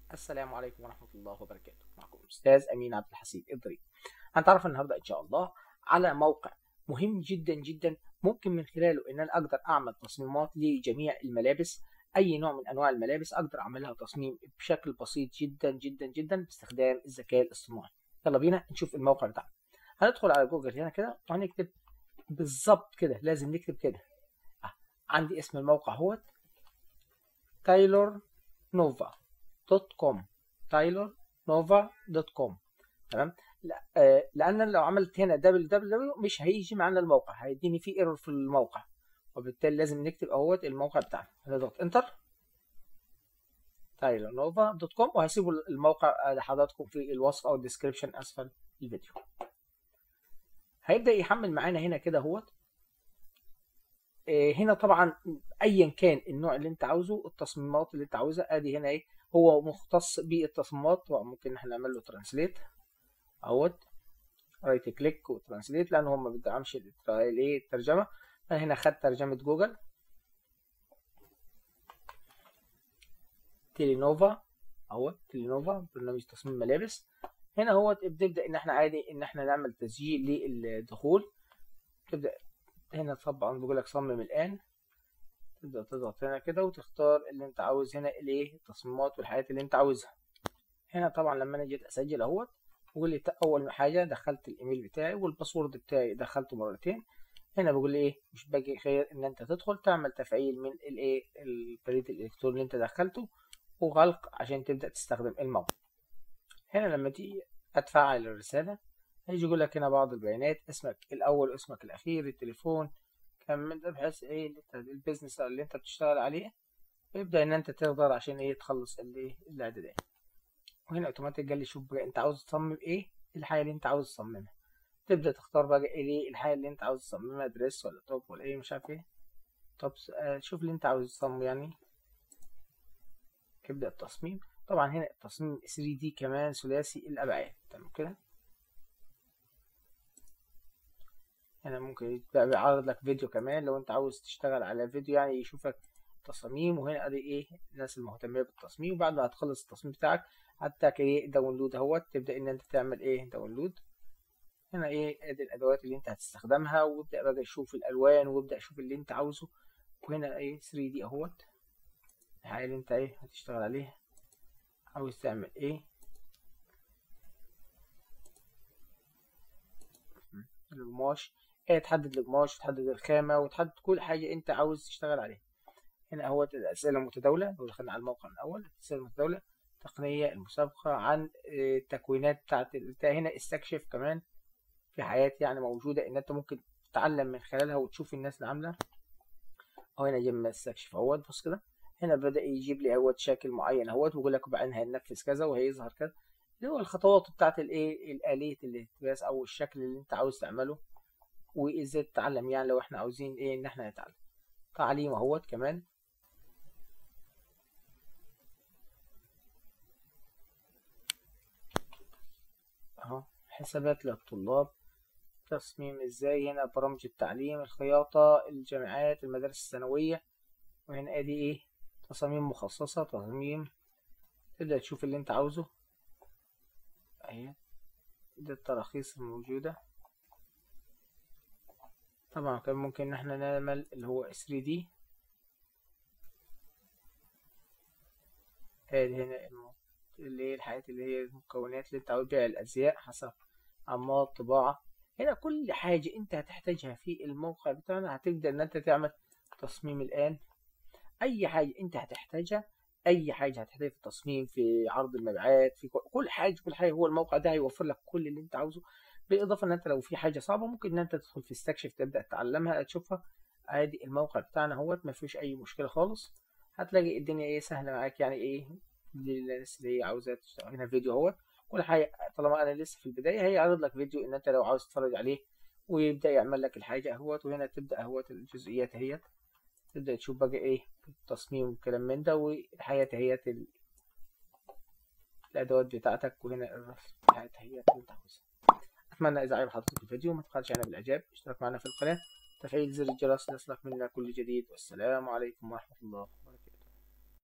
السلام عليكم ورحمة الله وبركاته معكم أستاذ أمين عبد الحسيب إدري هنتعرف النهاردة إن شاء الله على موقع مهم جدا جدا ممكن من خلاله إن أنا أقدر أعمل تصميمات لجميع الملابس أي نوع من أنواع الملابس أقدر أعملها تصميم بشكل بسيط جدا جدا جدا باستخدام الذكاء الاصطناعي يلا بينا نشوف الموقع بتاعنا هندخل على جوجل هنا كده وهنكتب بالظبط كده لازم نكتب كده آه. عندي اسم الموقع هو تايلور نوفا دوت كوم تايلور نوفا دوت كوم تمام لا آه لان لو عملت هنا دبل دبل مش هيجي معانا الموقع هيديني فيه ايرور في الموقع وبالتالي لازم نكتب اهوت الموقع بتاعنا هنضغط انتر تايلور نوفا دوت كوم وهسيبوا الموقع لحضراتكم في الوصف او الديسكربشن اسفل الفيديو هيبدا يحمل معانا هنا كده اهوت هنا طبعا ايا كان النوع اللي انت عاوزه التصميمات اللي انت عاوزها ادي هنا ايه هو مختص بالتصميمات طبعا ممكن احنا نعمل له ترانسليت اهوت رايت كليك وترانسليت لان هو ما بيدعمش الايه الترجمه انا هنا خدت ترجمه جوجل تيلينوفا اهوت تيلينوفا برنامج تصميم ملابس هنا هو بنبدا ان احنا عادي ان احنا نعمل تسجيل للدخول تبدا هنا طبعا بيقول لك صمم الان تبدا تضغط هنا كده وتختار اللي انت عاوز هنا الايه التصميمات والحاجات اللي انت عاوزها هنا طبعا لما انا جيت اسجل اهوت بيقول لي اول حاجه دخلت الايميل بتاعي والباسورد بتاعي دخلته مرتين هنا بيقول لي ايه مش باقي خير ان انت تدخل تعمل تفعيل من الايه البريد الالكتروني اللي انت دخلته وغلق عشان تبدا تستخدم الموقع هنا لما تيجي اتفعل الرساله هيجي يقول لك هنا بعض البيانات اسمك الاول واسمك الاخير التليفون كان من ده بحيث ايه اللي انت البيزنس اللي انت بتشتغل عليه يبدا ان انت تقدر عشان ايه تخلص الايه الاعدادات وهنا اوتوماتيك قال لي شوف بقى انت عاوز تصمم ايه الحاجه اللي انت عاوز تصممها تبدا تختار بقى ايه الحاجه اللي انت عاوز تصممها دريس ولا توب ولا ايه مش عارف ايه طب آه شوف اللي انت عاوز تصمم يعني تبدا التصميم طبعا هنا التصميم 3 دي كمان ثلاثي الابعاد تمام كده هنا ممكن بيعرض لك فيديو كمان لو انت عاوز تشتغل على فيديو يعني يشوفك تصاميم وهنا ادي ايه الناس المهتمه بالتصميم وبعد ما هتخلص التصميم بتاعك هتاك ايه داونلود اهوت تبدا ان انت تعمل ايه داونلود هنا ايه ادي الادوات اللي انت هتستخدمها وابدا بقى يشوف الالوان وابدا شوف اللي انت عاوزه وهنا ايه 3 دي اهوت الحاجه اللي انت ايه هتشتغل عليها عاوز تعمل ايه القماش ايه تحدد القماش وتحدد الخامة وتحدد كل حاجة انت عاوز تشتغل عليها هنا هو الأسئلة المتداولة لو دخلنا على الموقع من الأول الأسئلة المتداولة تقنية المسابقة عن التكوينات بتاعت هنا استكشف كمان في حاجات يعني موجودة ان انت ممكن تتعلم من خلالها وتشوف الناس اللي عاملة اهو هنا جنب استكشف اهوت بص كده هنا بدأ يجيب لي اهوت شكل معين اهوت ويقول لك بعدين هينفذ كذا وهيظهر كذا اللي هو الخطوات بتاعت الايه الآلية الاهتباس او الشكل اللي انت عاوز تعمله وازاي تتعلم يعني لو احنا عاوزين ايه ان احنا نتعلم تعليم اهوت كمان اهو حسابات للطلاب تصميم ازاي هنا برامج التعليم الخياطة الجامعات المدارس الثانوية وهنا ادي ايه تصاميم مخصصة تصميم تبدأ تشوف اللي انت عاوزه اهي دي التراخيص الموجودة طبعا كان ممكن ان احنا نعمل اللي هو 3D ادي هنا اللي هي الحاجات اللي هي المكونات اللي انت عاوز بيع الازياء حسب انماط طباعة هنا كل حاجة انت هتحتاجها في الموقع بتاعنا هتبدأ ان انت تعمل تصميم الان اي حاجة انت هتحتاجها اي حاجة هتحتاجها في التصميم في عرض المبيعات في كل حاجة كل حاجة هو الموقع ده هيوفر لك كل اللي انت عاوزه بالاضافه ان انت لو في حاجه صعبه ممكن ان انت تدخل في استكشف تبدا تتعلمها تشوفها عادي الموقع بتاعنا اهوت ما فيش اي مشكله خالص هتلاقي الدنيا ايه سهله معاك يعني ايه للناس اللي هي عاوزه تشتغل هنا فيديو اهوت كل حاجه طالما انا لسه في البدايه هيعرض لك فيديو ان انت لو عاوز تتفرج عليه ويبدا يعمل لك الحاجه اهوت وهنا تبدا اهوت الجزئيات اهيت تبدا تشوف بقى ايه التصميم والكلام من ده والحياه اهيت الادوات بتاعتك وهنا الرسم الحياه اهيت اللي انت عاوزها اتمنى اذا عجب حضرتك الفيديو ما تبخلش علينا بالاعجاب اشترك معنا في القناه تفعيل زر الجرس ليصلك منا كل جديد والسلام عليكم ورحمه الله